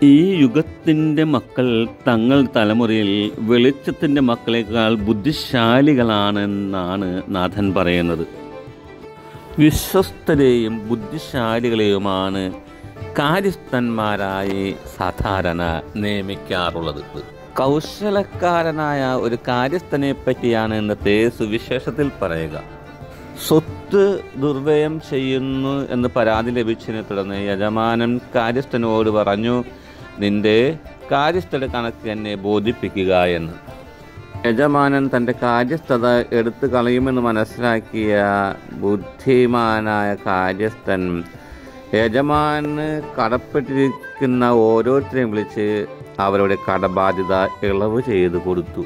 ഈ യുഗത്തിൻ്റെ മക്കൾ തങ്ങൾ തലമുറയിൽ വെളിച്ചത്തിൻ്റെ മക്കളെക്കാൾ ബുദ്ധിശാലികളാണെന്നാണ് നാഥൻ പറയുന്നത് വിശ്വസ്തരെയും ബുദ്ധിശാലികളെയുമാണ് കാര്യസ്ഥന്മാരായി സാധാരണ നിയമിക്കാറുള്ളത് കൗശലക്കാരനായ ഒരു കാര്യസ്ഥനെ പറ്റിയാണ് ഇന്നത്തെ സുവിശേഷത്തിൽ പറയുക സ്വത്ത് ദുർവ്യയം ചെയ്യുന്നു എന്ന് പരാതി ലഭിച്ചതിനെ തുടർന്ന് യജമാനൻ കാര്യസ്ഥനോട് പറഞ്ഞു നിന്റെ കാര്യസ്ഥയുടെ കണക്ക് എന്നെ ബോധിപ്പിക്കുക എന്ന് യജമാനൻ തൻ്റെ കാര്യസ്ഥത എടുത്തു കളയുമെന്ന് മനസ്സിലാക്കിയ ബുദ്ധിമാനായ കാര്യസ്ഥൻ യജമാന് കടപ്പെട്ടിരിക്കുന്ന ഓരോരുത്തരെയും വിളിച്ച് അവരുടെ കടബാധ്യത ഇളവ് ചെയ്തു കൊടുത്തു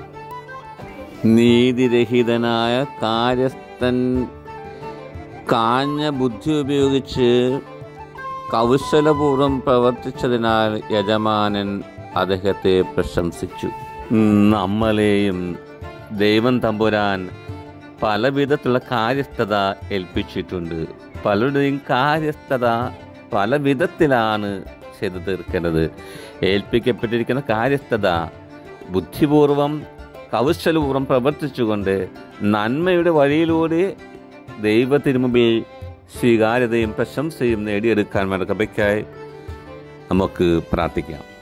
നീതിരഹിതനായ കാര്യസ്ഥൻ കാഞ്ഞ ബുദ്ധി ഉപയോഗിച്ച് കൗശലപൂർവ്വം പ്രവർത്തിച്ചതിനാൽ യജമാനൻ അദ്ദേഹത്തെ പ്രശംസിച്ചു നമ്മളെയും ദൈവം തമ്പുരാൻ പല വിധത്തിലുള്ള കാര്യസ്ഥത ഏൽപ്പിച്ചിട്ടുണ്ട് പലരുടെയും കാര്യസ്ഥത പല വിധത്തിലാണ് ചെയ്തു തീർക്കേണ്ടത് ഏൽപ്പിക്കപ്പെട്ടിരിക്കുന്ന കാര്യസ്ഥത ബുദ്ധിപൂർവം കൗശലപൂർവ്വം പ്രവർത്തിച്ചുകൊണ്ട് നന്മയുടെ വഴിയിലൂടെ ദൈവത്തിനു മുമ്പിൽ സ്വീകാര്യതയും പ്രശംസയും നേടിയെടുക്കാൻ വേണ്ട കൃപയ്ക്കായി നമുക്ക് പ്രാർത്ഥിക്കാം